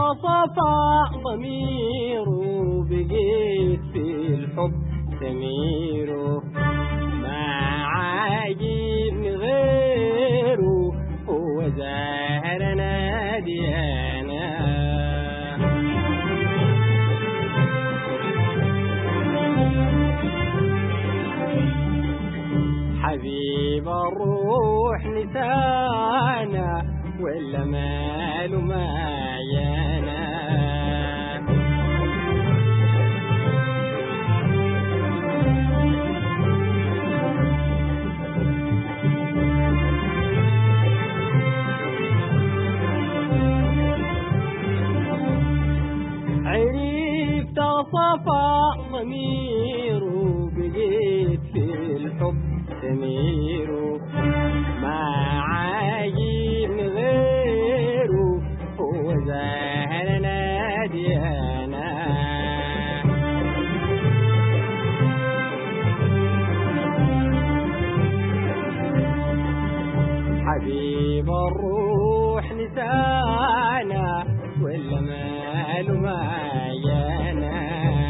تصفى ضميره بقيت في الحب سميره ما عاجبني غيره هو زهر ناديانا حبيب الروح نسانا ولا ماله معيانا عرفت صفى ضميره بقيت في الحب سميره ما عاجبني غيره هو زهر ناديانا حبيب الروح نسانا ولا ماله معيانا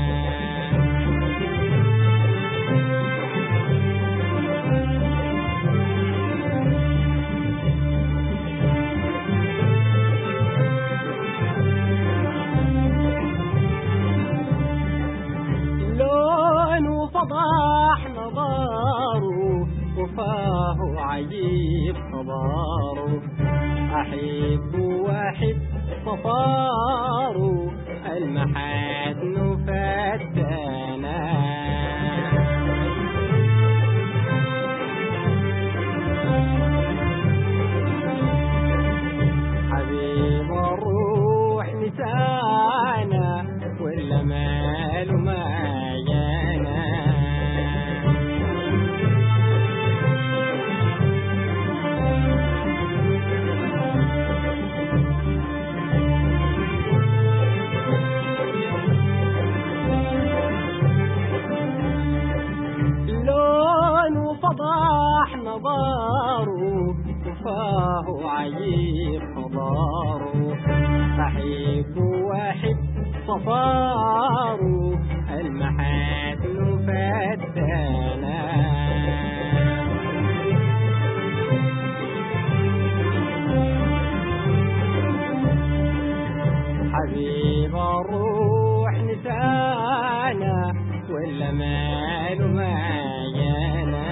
لونه فضاح نظاره وفاه عجيب خباره أحب وأحب صفاره المحاسن فتانا حبيب الروح نسانا ولا ماله ما جانا لونه فضاح نظاره وفاه عجيب خضاره أحب وأحب صفاره المحاسن فتانا حبيب الروح نسانا ولا ماله ما جانا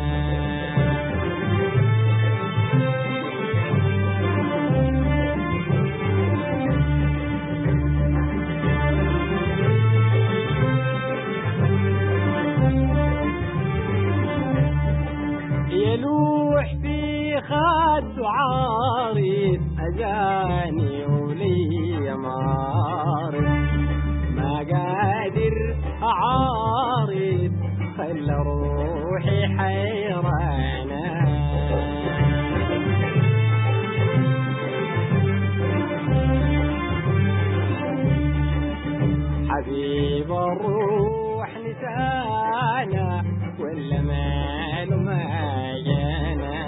يلوح في خد عارف أجاني ولي مارف ما قادر أعارف خلى روحي حيرانة حبيب الروح نسانا ولا ماله ما جانا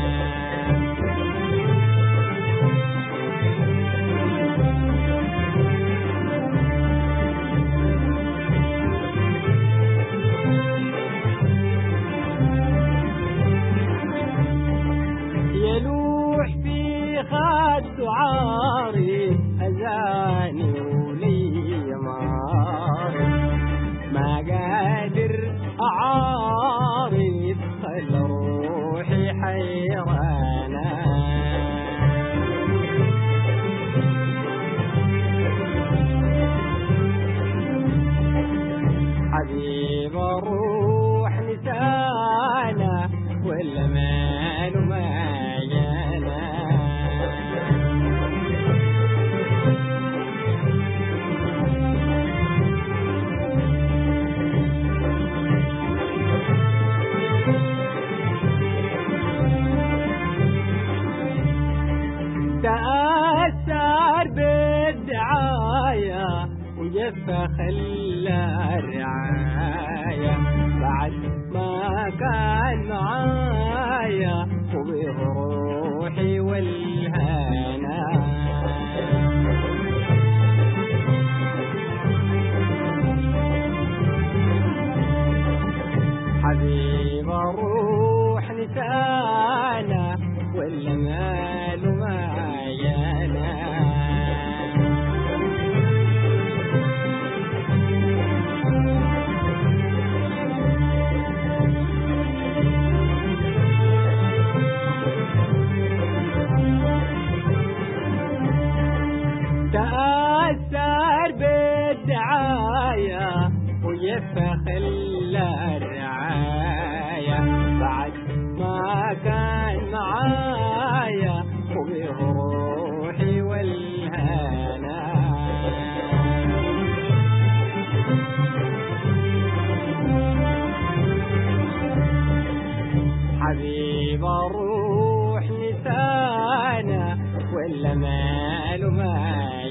يلوح في خد عارف أذاني ولي مارف ما قادر أعارف خل روحي حيرانة حبيب الروح نسانا ولا ماله ما جانا تأثر بالدعاية وجف خلى الرعاية بعد ما كان معايا وبروحي والهنا جف خلى الرعاية بعد ما كان معايا وبه روحي والهنا حبيب الروح نسانا ولا ماله ما